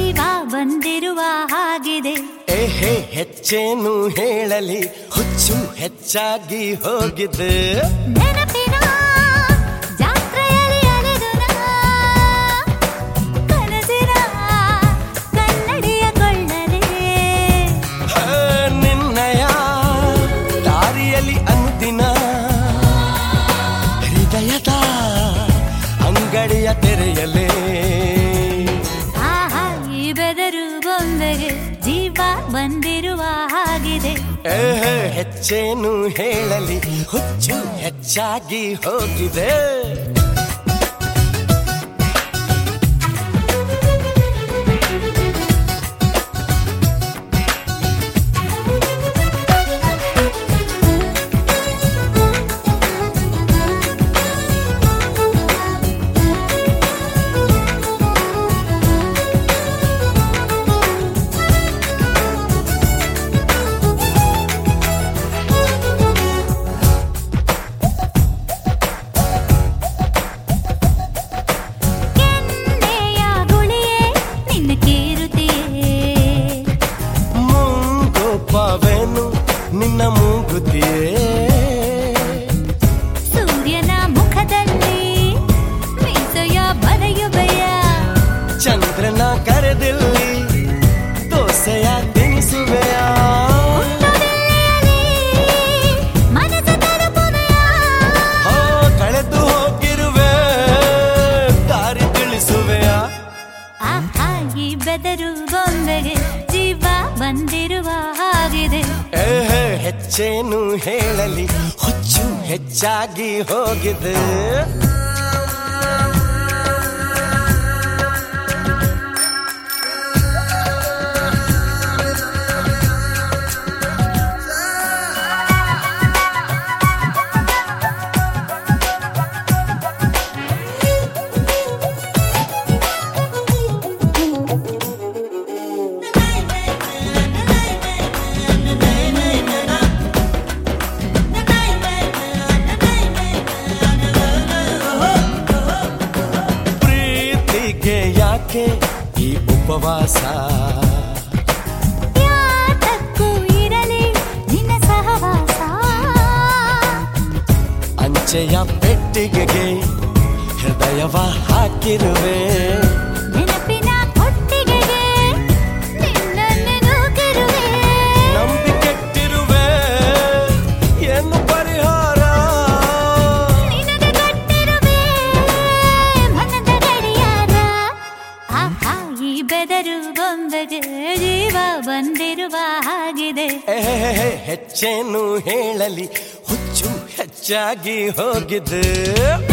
ಜೀವ ಬಂದಿರುವ ಹಾಗಿದೆ ಏಹೇ ಹೆಚ್ಚೇನು ಹೇಳಲಿ ಹುಚ್ಚು ಹೆಚ್ಚಾಗಿ ಹೋಗಿದೆ ನೆನಪಿನ ಜಾತ್ರೆಯಲ್ಲಿ ಅಲೆದು ನಾ, ಕನಸಿನ ಕನ್ನಡಿಯ ಕೊಳ್ಳಲೇ ಆ, ನಿನ್ನಯ ದಾರಿಯಲ್ಲಿ ಅನುದಿನ ಹೃದಯದ ಅಂಗಡಿಯ ತೆರೆಯಲೇ ಆಹಾ ಈ ಬೆದರು ಬೊಂಬೆಗೆ ಜೀವ ಬಂದಿರುವ ಹಾಗಿದೆ ಏಹೇ ಹೆಚ್ಚೇನು ಹೇಳಲಿ ಹುಚ್ಚು ಹೆಚ್ಚಾಗಿ ಹೋಗಿದೆ ಕೆನ್ನೆಯ ಗುಳಿಯೇ ನಿನ್ನ ಕೇರುತ್ತೆಯೇ ಮುಂಗೋಪವೇನು ನಿನ್ನ ಮೂಗುತಿಯೇ ಸೂರ್ಯನ ಮುಖದಲ್ಲಿ ಮೀಸೆಯ ಬರೆಯುವೆಯ ಚಂದ್ರನ ಕರೆದಿಲ್ಲಿ ದೋಸೆಯ ತಿನಿಸುವೆಯ ಮನಸ ತಲುಪುವೆಯ ಹೋ ಕಳೆದು ಹೋಗಿರುವೆ ದಾರಿ ತಿಳಿಸುವೆಯ ಆಹಾ ಈ ಬೆದರು ಬೊಂಬೆಗೆ ಜೀವ ಬಂದಿರುವ ಹಾಗಿದೆ ಏಹೇ ಹೆಚ್ಚೇನು ಹೇಳಲಿ ಹುಚ್ಚು ಹೆಚ್ಚಾಗಿ ಹೋಗಿದೆ ಪ್ರೀತಿಗೆ ಯಾಕೆ ಈ ಉಪವಾಸ ಯಾತಕ್ಕೂ ಇರಲಿ ನಿನ್ನ ಸಹವಾಸ ಅಂಚೆಯ ಪೆಟ್ಟಿಗೆಗೆ ಹೃದಯವ ಹಾಕಿರುವೆ ನೆನಪಿನ ಕೊಟ್ಟಿಗೆಗೆ ನಿನ್ನನ್ನು ನೂಕಿರುವೆ ನಂಬಿಕೆಟ್ಟಿರುವೆ ಏನು ಪರಿಹಾರ ನಿನಗೆ ಕೊಟ್ಟಿರುವೆ ಮನದ ಗಡಿಯಾರ ಆಹಾ ಈ ಬೆದರು ಬೊಂಬೆಗೆ ಜೀವ ಬಂದಿರುವ ಹಾಗಿದೆ ಏಹೇ ಹೆಚ್ಚೇನು ಹೇಳಲಿ ಹುಚ್ಚು ಹೆಚ್ಚಾಗಿ ಹೋಗಿದೆ